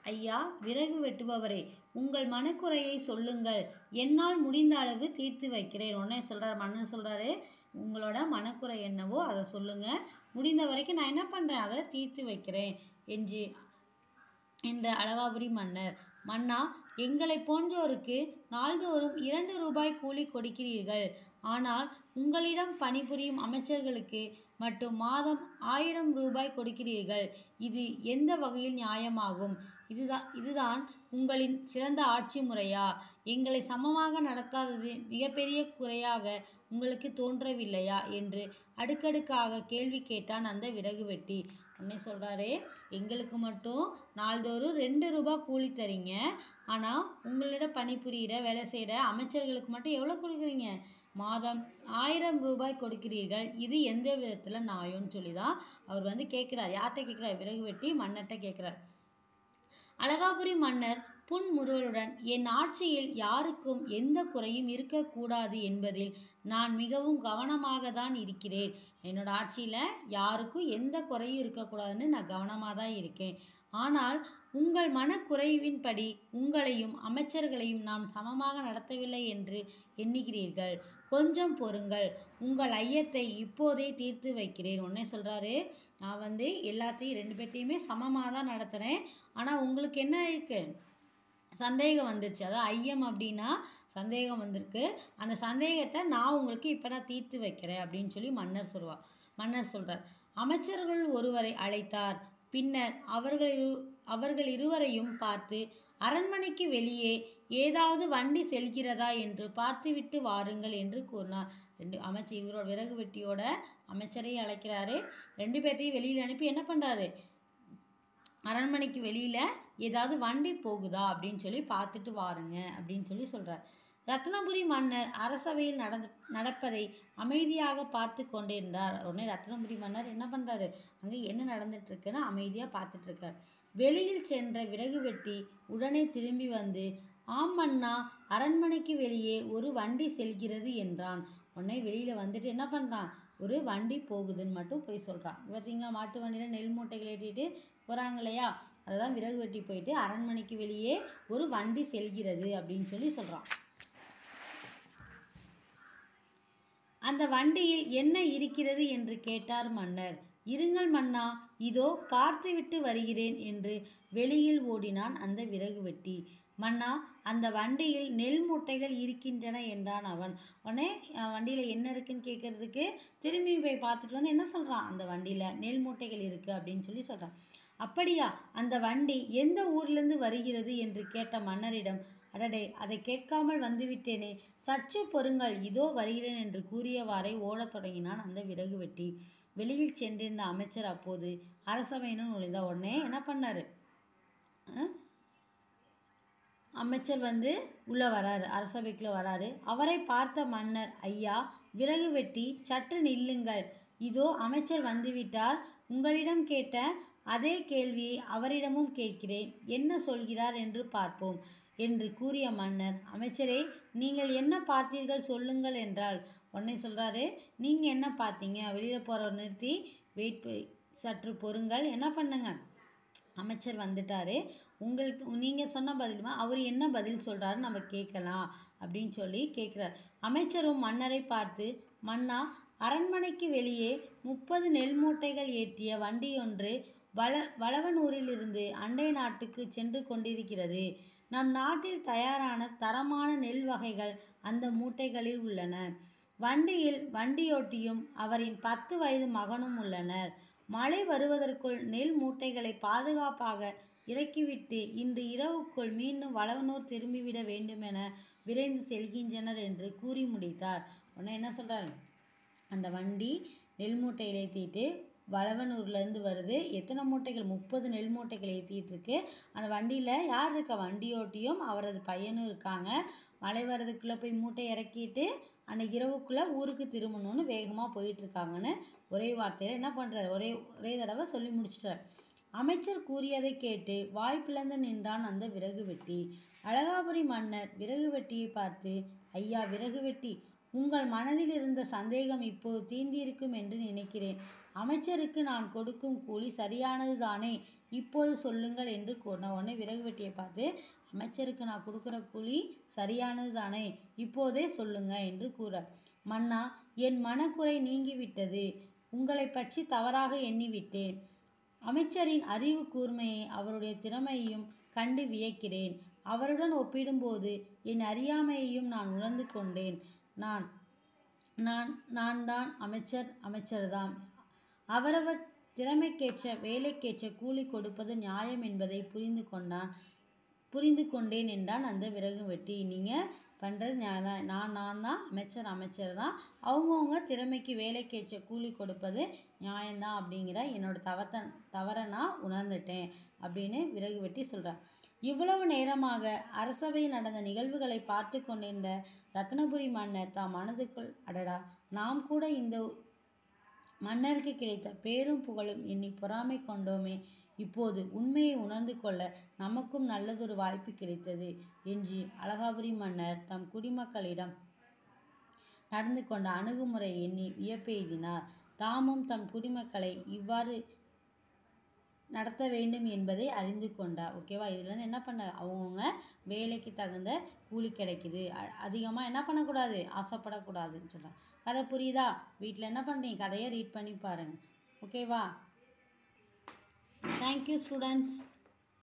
ஐயா விறகு வெட்டுபவரே உங்கள் மனக்குறையை சொல்லுங்கள் என்னால் முடிந்த அளவு தீர்த்து வைக்கிறேன் உடனே சொல்கிறார் மன்னன் சொல்கிறாரு உங்களோட மனக்குறை என்னவோ அதை சொல்லுங்கள் முடிந்த வரைக்கும் நான் என்ன பண்ணுறேன் அதை தீர்த்து வைக்கிறேன் என்று என்ற அழகாபுரி மன்னர் மன்னா எங்களை போன்றோருக்கு நாள்தோறும் இரண்டு ரூபாய் கூலி கொடுக்கிறீர்கள் ஆனால் உங்களிடம் பணிபுரியும் அமைச்சர்களுக்கு மட்டும் மாதம் ஆயிரம் ரூபாய் கொடுக்கிறீர்கள் இது எந்த வகையில் நியாயமாகும் இதுதான் இதுதான் உங்களின் சிறந்த ஆட்சி முறையா எங்களை சமமாக நடத்தாதது மிகப்பெரிய குறையாக உங்களுக்கு தோன்றவில்லையா என்று அடுக்கடுக்காக கேள்வி கேட்டான் அந்த விறகு வெட்டி உடனே சொல்கிறாரு எங்களுக்கு மட்டும் நாள்தோறும் ரெண்டு ரூபாய் கூலி தரீங்க ஆனால் உங்களிடம் பணிபுரிகிற வேலை செய்கிற அமைச்சர்களுக்கு மட்டும் எவ்வளோ கொடுக்குறீங்க மாதம் ஆயிரம் ரூபாய் கொடுக்கிறீர்கள் இது எந்த விதத்தில் நியாயம்னு சொல்லி தான் அவர் வந்து கேட்குறார் யார்கிட்ட கேட்குறார் விறகு வெட்டி மன்னர்கிட்ட கேட்குறார் அழகாபுரி மன்னர் புன்முறுவலுடன் என் ஆட்சியில் யாருக்கும் எந்த குறையும் இருக்கக்கூடாது என்பதில் நான் மிகவும் கவனமாக தான் இருக்கிறேன் என்னோட ஆட்சியில் யாருக்கும் எந்த குறையும் இருக்கக்கூடாதுன்னு நான் கவனமாக தான் இருக்கேன் ஆனால் உங்கள் மனக்குறைவின்படி உங்களையும் அமைச்சர்களையும் நாம் சமமாக நடத்தவில்லை என்று எண்ணுகிறீர்கள் கொஞ்சம் பொறுங்கள் உங்கள் ஐயத்தை இப்போதே தீர்த்து வைக்கிறேன் உடனே சொல்கிறாரு நான் வந்து எல்லாத்தையும் ரெண்டு பேர்த்தையுமே சமமாக தான் நடத்துகிறேன் ஆனால் உங்களுக்கு என்ன இருக்குது சந்தேகம் வந்துருச்சு அதாவது ஐயம் அப்படின்னா சந்தேகம் வந்திருக்கு அந்த சந்தேகத்தை நான் உங்களுக்கு இப்போ நான் தீர்த்து வைக்கிறேன் அப்படின்னு சொல்லி மன்னர் சொல்வா மன்னர் சொல்கிறார் அமைச்சர்கள் ஒருவரை அழைத்தார் பின்னர் அவர்கள் இரு அவர்கள் இருவரையும் பார்த்து அரண்மனைக்கு வெளியே ஏதாவது வண்டி செல்கிறதா என்று பார்த்துவிட்டு வாருங்கள் என்று கூறினார் ரெண்டு அமைச்சர் இவரோட விறகு வெட்டியோட அமைச்சரையும் அழைக்கிறாரு ரெண்டு பேர்த்தையும் வெளியில் அனுப்பி என்ன பண்ணுறாரு அரண்மனைக்கு வெளியில் ஏதாவது வண்டி போகுதா அப்படின்னு சொல்லி பார்த்துட்டு வாருங்க அப்படின்னு சொல்லி சொல்கிறார் ரத்னபுரி மன்னர் அரசவையில் நடந்து நடப்பதை அமைதியாக பார்த்து கொண்டிருந்தார் உடனே ரத்னபுரி மன்னர் என்ன பண்ணுறாரு அங்கே என்ன நடந்துட்டு இருக்குன்னு அமைதியாக பார்த்துட்டு இருக்கார் வெளியில் சென்ற விறகு வெட்டி உடனே திரும்பி வந்து ஆம் அண்ணா அரண்மனைக்கு வெளியே ஒரு வண்டி செல்கிறது என்றான் உடனே வெளியில் வந்துட்டு என்ன பண்ணுறான் ஒரு வண்டி போகுதுன்னு மட்டும் போய் சொல்கிறான் பார்த்தீங்களா மாட்டு வண்டியில் நெல் மூட்டைகள் ஏற்றிட்டு போகிறாங்க இல்லையா அதை தான் விறகு வெட்டி போயிட்டு அரண்மனைக்கு வெளியே ஒரு வண்டி செல்கிறது அப்படின்னு சொல்லி சொல்கிறான் அந்த வண்டியில் என்ன இருக்கிறது என்று கேட்டார் மன்னர் இருங்கள் மன்னா இதோ பார்த்துவிட்டு வருகிறேன் என்று வெளியில் ஓடினான் அந்த விறகு வெட்டி மன்னா அந்த வண்டியில் நெல் மூட்டைகள் இருக்கின்றன என்றான் அவன் உடனே வண்டியில் என்ன இருக்குன்னு கேட்குறதுக்கு திரும்பி போய் பார்த்துட்டு வந்து என்ன சொல்கிறான் அந்த வண்டியில் நெல் மூட்டைகள் இருக்குது அப்படின்னு சொல்லி சொல்கிறான் அப்படியா அந்த வண்டி எந்த ஊர்லேருந்து வருகிறது என்று கேட்ட மன்னரிடம் அடடே அதை கேட்காமல் வந்துவிட்டேனே சற்று பொறுங்கள் இதோ வருகிறேன் என்று கூறியவாறே ஓடத் தொடங்கினான் அந்த விறகு வெட்டி வெளியில் சென்றிருந்த அமைச்சர் அப்போது அரசவையினும் நுழைந்த உடனே என்ன பண்ணாரு அமைச்சர் வந்து உள்ளே வராரு அரசவைக்குள்ள வராரு அவரை பார்த்த மன்னர் ஐயா விறகு வெட்டி சற்று நில்லுங்கள் இதோ அமைச்சர் வந்துவிட்டார் உங்களிடம் கேட்ட அதே கேள்வியை அவரிடமும் கேட்கிறேன் என்ன சொல்கிறார் என்று பார்ப்போம் என்று கூறிய மன்னர் அமைச்சரே நீங்கள் என்ன பார்த்தீர்கள் சொல்லுங்கள் என்றால் உடனே சொல்கிறாரு நீங்கள் என்ன பார்த்தீங்க வெளியில் போகிறவர் நிறுத்தி வெயிட் சற்று பொறுங்கள் என்ன பண்ணுங்க அமைச்சர் வந்துட்டாரு உங்களுக்கு நீங்கள் சொன்ன பதிலுமா அவர் என்ன பதில் சொல்கிறாரு நம்ம கேட்கலாம் அப்படின்னு சொல்லி கேட்குறார் அமைச்சரும் மன்னரை பார்த்து மன்னா அரண்மனைக்கு வெளியே முப்பது நெல் மூட்டைகள் ஏற்றிய வண்டியொன்று வள வளவனூரிலிருந்து அண்டை நாட்டுக்கு சென்று கொண்டிருக்கிறது நம் நாட்டில் தயாரான தரமான நெல் வகைகள் அந்த மூட்டைகளில் உள்ளன வண்டியில் வண்டியோட்டியும் அவரின் பத்து வயது மகனும் உள்ளனர் மழை வருவதற்குள் நெல் மூட்டைகளை பாதுகாப்பாக இறக்கிவிட்டு இன்று இரவுக்குள் மீண்டும் வளவனூர் திரும்பிவிட வேண்டுமென விரைந்து செல்கின்றனர் என்று கூறி முடித்தார் உடனே என்ன சொல்கிறார் அந்த வண்டி நெல் மூட்டையில் ஏற்றிட்டு வளவனூர்லேருந்து வருது எத்தனை மூட்டைகள் முப்பது நெல் மூட்டைகள் ஏற்றிட்டு இருக்கு அந்த வண்டியில் யார் இருக்கா வண்டியோட்டியும் அவரது பையனும் இருக்காங்க மழை வர்றதுக்குள்ளே போய் மூட்டை இறக்கிட்டு அன்னைக்கு இரவுக்குள்ளே ஊருக்கு திரும்பணும்னு வேகமாக போயிட்டுருக்காங்கன்னு ஒரே வார்த்தையில் என்ன பண்ணுறாரு ஒரே ஒரே தடவை சொல்லி முடிச்சிட்டார் அமைச்சர் கூறியதை கேட்டு வாய் பிளந்து நின்றான் அந்த விறகு வெட்டி அழகாபுரி மன்னர் விறகு வெட்டியை பார்த்து ஐயா விறகு வெட்டி உங்கள் மனதில் இருந்த சந்தேகம் இப்போது தீர்ந்திருக்கும் என்று நினைக்கிறேன் அமைச்சருக்கு நான் கொடுக்கும் கூலி சரியானது தானே இப்போது சொல்லுங்கள் என்று கூறினார் உடனே விறகு வெட்டியை பார்த்து அமைச்சருக்கு நான் கொடுக்குற கூலி சரியானது தானே இப்போதே சொல்லுங்க என்று கூற மன்னா என் மனக்குறை நீங்கிவிட்டது உங்களை பற்றி தவறாக எண்ணிவிட்டேன் அமைச்சரின் அறிவு கூர்மையை அவருடைய திறமையையும் கண்டு வியக்கிறேன் அவருடன் ஒப்பிடும்போது என் அறியாமையையும் நான் உணர்ந்து கொண்டேன் நான் நான் நான் தான் அமைச்சர் அமைச்சர்தாம் அவரவர் திறமைக்கேற்ற வேலைக்கேற்ற கூலி கொடுப்பது நியாயம் என்பதை புரிந்து கொண்டான் புரிந்து கொண்டேன் என்றான் அந்த விறகு வெட்டி நீங்கள் பண்ணுறது நியாயம் நான் நான் தான் அமைச்சர் அமைச்சர் தான் அவங்கவுங்க திறமைக்கு வேலைக்கேற்ற கூலி கொடுப்பது நியாயம்தான் அப்படிங்கிற என்னோட தவத்தை தவறை நான் உணர்ந்துட்டேன் அப்படின்னு விறகு வெட்டி சொல்கிறார் இவ்வளவு நேரமாக அரசவையில் நடந்த நிகழ்வுகளை பார்த்து கொண்டிருந்த ரத்னபுரி மன்னர் தாம் மனதுக்குள் அடடா நாம் கூட இந்த மன்னருக்கு கிடைத்த பேரும் புகழும் எண்ணி பொறாமை கொண்டோமே இப்போது உண்மையை உணர்ந்து கொள்ள நமக்கும் நல்லதொரு வாய்ப்பு கிடைத்தது என்று அழகாபுரி மன்னர் தம் குடிமக்களிடம் நடந்து கொண்ட அணுகுமுறை எண்ணி வியப்பெய்தினார் தாமும் தம் குடிமக்களை இவ்வாறு நடத்த வேண்டும் என்பதை அறிந்து கொண்டார் ஓகேவா இதுலேருந்து என்ன பண்ண அவங்கவுங்க வேலைக்கு தகுந்த கூலி கிடைக்குது அதிகமாக என்ன பண்ணக்கூடாது ஆசைப்படக்கூடாதுன்னு சொல்கிறாங்க கதை புரியுதா வீட்டில் என்ன பண்ணுறீங்க கதையை ரீட் பண்ணி பாருங்கள் ஓகேவா தேங்க்யூ ஸ்டூடெண்ட்ஸ்